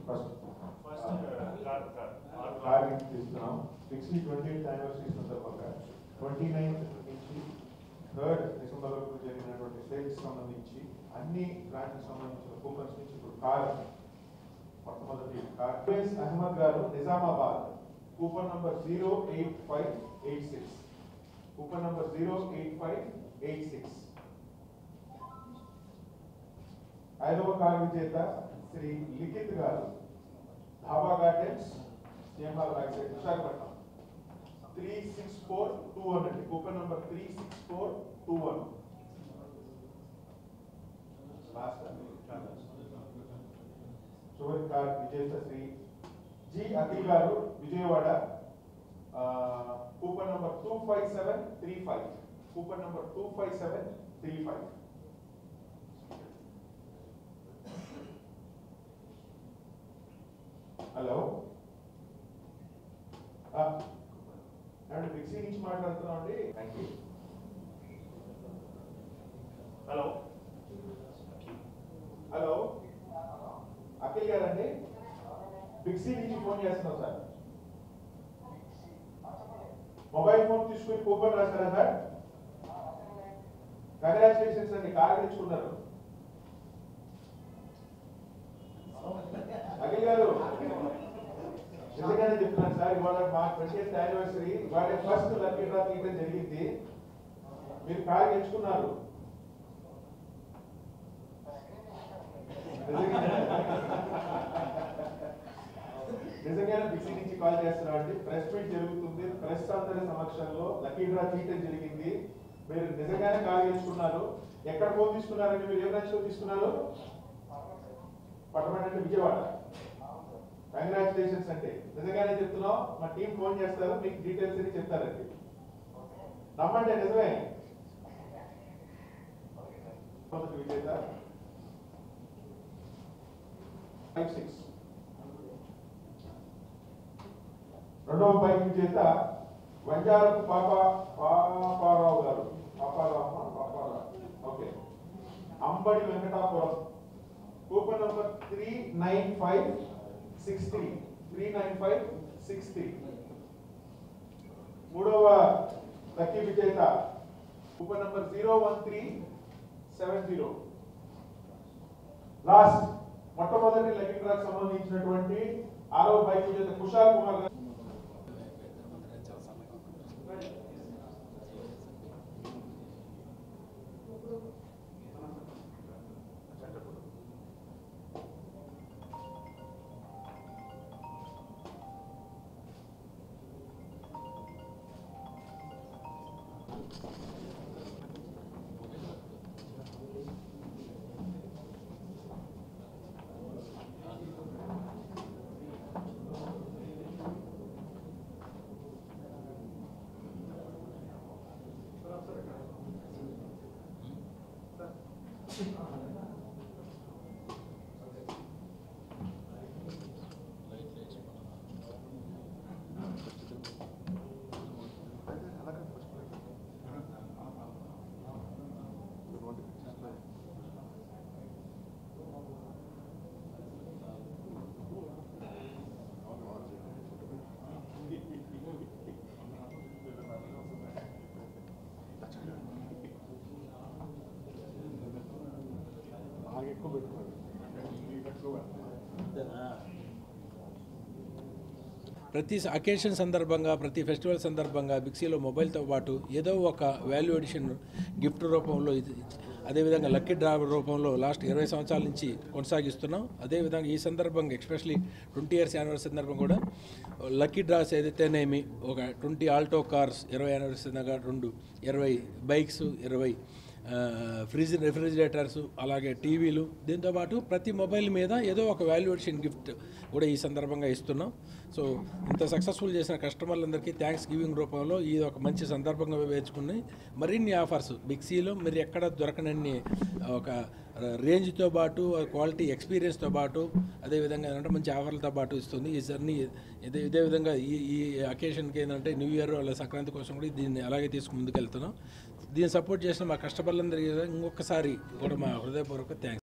first first car car car నుంచి తీస్తున్నాం sixty twenty eighth anniversary సందర్భంగా ట్వంటీ నైన్త్ నుంచి థర్డ్ డిసెంబర్ వరకు జరిగినటువంటి సేల్స్ సంబంధించి అన్ని బ్రాంచ్కి సంబంధించిన కూపన్స్ నుంచి ఇప్పుడు కార్ మొట్టమొదటి కార్ ఫేస్ అహ్మద్ గారు Nizamabad coupon number zero eight five eight six coupon number zero eight five eight six ఐదవ కార్ విజేత శ్రీ లిఖిత్ గారు dhaba gardens CMR back side Visakhapatnam three six four two one అండి coupon number three six four two one చివరి car విజేత Shri G Akhil గారు విజయవాడ ఆ, coupon number two five seven three five coupon number two five seven three five hello ఏమంటే mixie నుంచి మాట్లాడుతున్నాం అండి thank you hello hello Akhil గారండి బిక్సీ నుంచి ఫోన్ చేస్తున్నాం సార్ మొబైల్ ఫోన్ తీసుకుని కూపన్ రాశారా సార్ కంగ్రాచులేషన్స్ అండి కార్ గెలుచుకున్నారు అఖిల్ గారు నిజంగానే చెప్తున్నాను సార్ ఇవాళ మా ట్వంటీ యానివర్సరీ ఇవాళ ఫస్ట్ లక్కీ డ్రా తీయడం జరిగింది మీరు కార్ గెలుచుకున్నారు నిజంగానే బిక్సీ నుంచి కాల్ చేస్తున్నాం అండి ప్రెస్ మీట్ జరుగుతుంది ప్రెస్ అందరి సమక్షంలో లక్కీ డ్రా తీయటం జరిగింది మీరు నిజంగానే కాల్ చేసుకున్నారు ఎక్కడ ఫోన్ తీసుకున్నారండి మీరు ఏ బ్రాంచ్ లో తీసుకున్నారు పట్టణం అంటే విజయవాడ కంగ్రాచులేషన్స్ అండి నిజంగానే చెప్తున్నాం మా టీం ఫోన్ చేస్తారు మీకు డీటెయిల్స్ అని చెప్తారండి నమ్మండి నిజమే మొదటి విజేత ఫైవ్ సిక్స్ రెండవ బైక్ విజేత వంజారపు పాప పాపారావు గారు Paparao Paparao okay Ambadi Venkatapuram coupon number three nine five six three three nine five six three మూడవ లక్కీ విజేత coupon number zero one three seven zero last మొట్టమొదటి లక్కీ డ్రాక్ సంబంధించినటువంటి ఆరో బైక్ విజేత కుషాల్ కుమార్ గారు ప్రతి అకేషన్ సందర్భంగా ప్రతి ఫెస్టివల్ సందర్భంగా బిక్సీలో మొబైల్తో పాటు ఏదో ఒక వాల్యూ ఎడిషన్ గిఫ్ట్ రూపంలో ఇది అదేవిధంగా లక్కీ డ్రా రూపంలో లాస్ట్ ఇరవై సంవత్సరాల నుంచి కొనసాగిస్తున్నాం అదేవిధంగా ఈ సందర్భంగా ఎస్పెషలీ ట్వంటీ ఇయర్స్ యానివర్సరీ సందర్భం కూడా లక్కీ డ్రాస్ ఏదైతేనేమి ఒక ట్వంటీ ఆల్టో కార్స్ ఇరవై యానివర్సరీ సందర్భంగా రెండు ఇరవై బైక్స్ ఇరవై ఫ్రిడ్జ్ రెఫ్రిజిరేటర్స్ అలాగే టీవీలు దీంతోపాటు ప్రతి మొబైల్ మీద ఏదో ఒక వాల్యుయేషన్ గిఫ్ట్ కూడా ఈ సందర్భంగా ఇస్తున్నాం సో ఇంత సక్సెస్ఫుల్ చేసిన కస్టమర్లందరికీ థ్యాంక్స్ గివింగ్ రూపంలో ఇది ఒక మంచి సందర్భంగా వేచుకుని మరిన్ని ఆఫర్స్ బిక్సీలో మీరు ఎక్కడ దొరకనన్ని ఒక రేంజ్తో పాటు క్వాలిటీ ఎక్స్పీరియన్స్తో పాటు అదేవిధంగా ఏంటంటే మంచి ఆఫర్లతో పాటు ఇస్తుంది ఈ జర్నీ ఇదే ఇదే విధంగా ఈ ఈ అకేషన్కి ఏంటంటే న్యూ ఇయర్ లేదా సంక్రాంతి కోసం కూడా దీన్ని అలాగే తీసుకుని ముందుకెళ్తున్నాం దీన్ని సపోర్ట్ చేసిన మా కస్టమర్లందరికీ ఇంకొకసారి కూడా మా హృదయపూర్వక థ్యాంక్స్